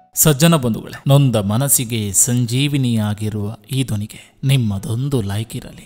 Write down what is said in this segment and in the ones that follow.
ಸಜ್ಜನ ಬಂಧುಗಳೇ ನೊಂದ ಮನಸ್ಸಿಗೆ ಸಂಜೀವಿನಿಯಾಗಿರುವ ಈ ಧ್ವನಿಗೆ ನಿಮ್ಮದೊಂದು ಲೈಕ್ ಇರಲಿ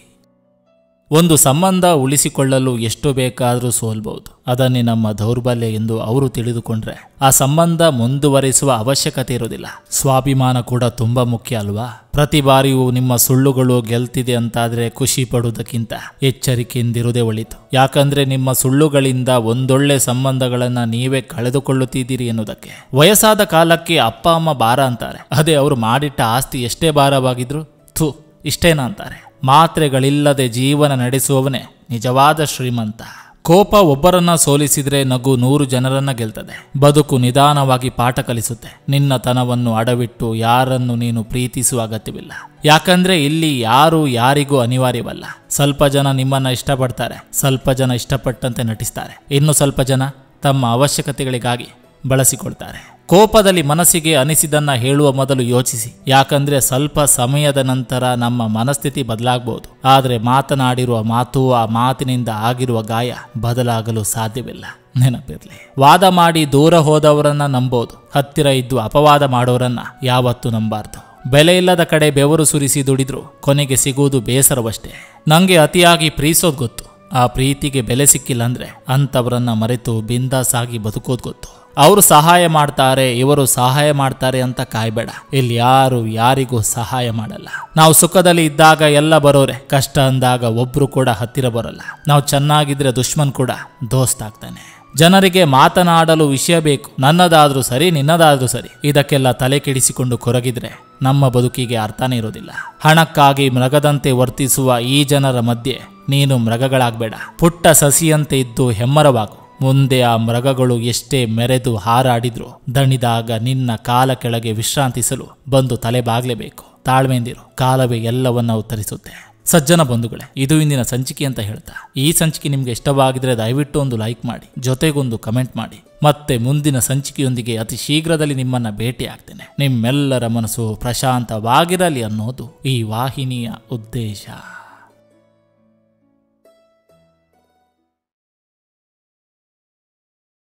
ಒಂದು ಸಂಬಂಧ ಉಳಿಸಿಕೊಳ್ಳಲು ಎಷ್ಟು ಬೇಕಾದರೂ ಸೋಲ್ಬಹುದು ಅದನ್ನೇ ನಮ್ಮ ದೌರ್ಬಲ್ಯ ಎಂದು ಅವರು ತಿಳಿದುಕೊಂಡ್ರೆ ಆ ಸಂಬಂಧ ಮುಂದುವರಿಸುವ ಅವಶ್ಯಕತೆ ಇರೋದಿಲ್ಲ ಸ್ವಾಭಿಮಾನ ಕೂಡ ತುಂಬಾ ಮುಖ್ಯ ಅಲ್ವಾ ಪ್ರತಿ ಬಾರಿಯೂ ನಿಮ್ಮ ಸುಳ್ಳುಗಳು ಗೆಲ್ತಿದೆ ಅಂತಾದ್ರೆ ಖುಷಿ ಪಡುವುದಕ್ಕಿಂತ ಎಚ್ಚರಿಕೆಯಿಂದಿರುವುದೇ ಒಳಿತು ಯಾಕಂದ್ರೆ ನಿಮ್ಮ ಸುಳ್ಳುಗಳಿಂದ ಒಂದೊಳ್ಳೆ ಸಂಬಂಧಗಳನ್ನ ನೀವೇ ಕಳೆದುಕೊಳ್ಳುತ್ತಿದ್ದೀರಿ ಎನ್ನುವುದಕ್ಕೆ ವಯಸ್ಸಾದ ಕಾಲಕ್ಕೆ ಅಪ್ಪ ಅಮ್ಮ ಭಾರ ಅಂತಾರೆ ಅದೇ ಅವರು ಮಾಡಿಟ್ಟ ಆಸ್ತಿ ಎಷ್ಟೇ ಭಾರವಾಗಿದ್ರು ಥು ಇಷ್ಟೇನ ಅಂತಾರೆ ಮಾತ್ರೆಗಳಿಲ್ಲದೆ ಜೀವನ ನಡೆಸುವವನೇ ನಿಜವಾದ ಶ್ರೀಮಂತ ಕೋಪ ಒಬ್ಬರನ್ನ ಸೋಲಿಸಿದ್ರೆ ನಗು ನೂರು ಜನರನ್ನ ಗೆಲ್ತದೆ ಬದುಕು ನಿಧಾನವಾಗಿ ಪಾಠ ಕಲಿಸುತ್ತೆ ನಿನ್ನ ತನವನ್ನು ಅಡವಿಟ್ಟು ಯಾರನ್ನು ನೀನು ಪ್ರೀತಿಸುವ ಅಗತ್ಯವಿಲ್ಲ ಯಾಕಂದ್ರೆ ಇಲ್ಲಿ ಯಾರು ಯಾರಿಗೂ ಅನಿವಾರ್ಯವಲ್ಲ ಸ್ವಲ್ಪ ಜನ ನಿಮ್ಮನ್ನ ಇಷ್ಟಪಡ್ತಾರೆ ಸ್ವಲ್ಪ ಜನ ಇಷ್ಟಪಟ್ಟಂತೆ ನಟಿಸ್ತಾರೆ ಇನ್ನು ಸ್ವಲ್ಪ ಜನ ತಮ್ಮ ಅವಶ್ಯಕತೆಗಳಿಗಾಗಿ ಬಳಸಿಕೊಳ್ತಾರೆ ಕೋಪದಲ್ಲಿ ಮನಸ್ಸಿಗೆ ಅನಿಸಿದನ್ನ ಹೇಳುವ ಮೊದಲು ಯೋಚಿಸಿ ಯಾಕಂದ್ರೆ ಸ್ವಲ್ಪ ಸಮಯದ ನಂತರ ನಮ್ಮ ಮನಸ್ಥಿತಿ ಬದಲಾಗಬಹುದು ಆದರೆ ಮಾತನಾಡಿರುವ ಮಾತು ಆ ಮಾತಿನಿಂದ ಆಗಿರುವ ಗಾಯ ಬದಲಾಗಲು ಸಾಧ್ಯವಿಲ್ಲ ನೆನಪಿರ್ಲಿ ವಾದ ಮಾಡಿ ದೂರ ಹೋದವರನ್ನ ನಂಬೋದು ಹತ್ತಿರ ಇದ್ದು ಅಪವಾದ ಮಾಡೋರನ್ನ ಯಾವತ್ತೂ ನಂಬಾರ್ದು ಬೆಲೆ ಇಲ್ಲದ ಕಡೆ ಬೆವರು ಸುರಿಸಿ ದುಡಿದ್ರು ಕೊನೆಗೆ ಸಿಗುವುದು ಬೇಸರವಷ್ಟೇ ನಂಗೆ ಅತಿಯಾಗಿ ಪ್ರೀಸೋದ್ ಗೊತ್ತು ಆ ಪ್ರೀತಿಗೆ ಬೆಲೆ ಸಿಕ್ಕಿಲ್ಲ ಅಂದ್ರೆ ಅಂಥವರನ್ನ ಮರೆತು ಬಿಂದಾಸಾಗಿ ಬದುಕೋದು ಗೊತ್ತು ಅವರು ಸಹಾಯ ಮಾಡ್ತಾರೆ ಇವರು ಸಹಾಯ ಮಾಡ್ತಾರೆ ಅಂತ ಕಾಯ್ಬೇಡ ಇಲ್ಲಿ ಯಾರು ಯಾರಿಗೂ ಸಹಾಯ ಮಾಡಲ್ಲ ನಾವು ಸುಖದಲ್ಲಿ ಇದ್ದಾಗ ಎಲ್ಲ ಬರೋರೆ ಕಷ್ಟ ಅಂದಾಗ ಒಬ್ರು ಕೂಡ ಹತ್ತಿರ ಬರಲ್ಲ ನಾವು ಚೆನ್ನಾಗಿದ್ರೆ ದುಶ್ಮನ್ ಕೂಡ ದೋಸ್ತ್ ಆಗ್ತಾನೆ ಜನರಿಗೆ ಮಾತನಾಡಲು ವಿಷಯ ಬೇಕು ನನ್ನದಾದ್ರೂ ಸರಿ ನಿನ್ನದಾದ್ರೂ ಸರಿ ಇದಕ್ಕೆಲ್ಲ ತಲೆ ಕೆಡಿಸಿಕೊಂಡು ಕೊರಗಿದ್ರೆ ನಮ್ಮ ಬದುಕಿಗೆ ಅರ್ಥನೇ ಇರೋದಿಲ್ಲ ಹಣಕ್ಕಾಗಿ ಮೃಗದಂತೆ ವರ್ತಿಸುವ ಈ ಜನರ ಮಧ್ಯೆ ನೀನು ಮೃಗಗಳಾಗ್ಬೇಡ ಪುಟ್ಟ ಸಸಿಯಂತೆ ಇದ್ದು ಹೆಮ್ಮರವಾಗು ಮುಂದೆ ಆ ಮೃಗಗಳು ಎಷ್ಟೇ ಮೆರೆದು ಹಾರಾಡಿದ್ರು ದಣಿದಾಗ ನಿನ್ನ ಕಾಲ ಕೆಳಗೆ ವಿಶ್ರಾಂತಿಸಲು ಬಂದು ತಲೆ ಬಾಗ್ಲೇಬೇಕು ತಾಳ್ಮೆಯಿಂದಿರು ಕಾಲವೇ ಎಲ್ಲವನ್ನ ಉತ್ತರಿಸುತ್ತೆ ಸಜ್ಜನ ಬಂಧುಗಳೇ ಇದು ಇಂದಿನ ಸಂಚಿಕೆ ಅಂತ ಹೇಳ್ತಾ ಈ ಸಂಚಿಕೆ ನಿಮ್ಗೆ ಇಷ್ಟವಾಗಿದ್ರೆ ದಯವಿಟ್ಟು ಒಂದು ಲೈಕ್ ಮಾಡಿ ಜೊತೆಗೊಂದು ಕಮೆಂಟ್ ಮಾಡಿ ಮತ್ತೆ ಮುಂದಿನ ಸಂಚಿಕೆಯೊಂದಿಗೆ ಅತಿ ಶೀಘ್ರದಲ್ಲಿ ನಿಮ್ಮನ್ನ ಭೇಟಿ ಆಗ್ತೇನೆ ನಿಮ್ಮೆಲ್ಲರ ಮನಸ್ಸು ಪ್ರಶಾಂತವಾಗಿರಲಿ ಅನ್ನೋದು ಈ ವಾಹಿನಿಯ ಉದ್ದೇಶ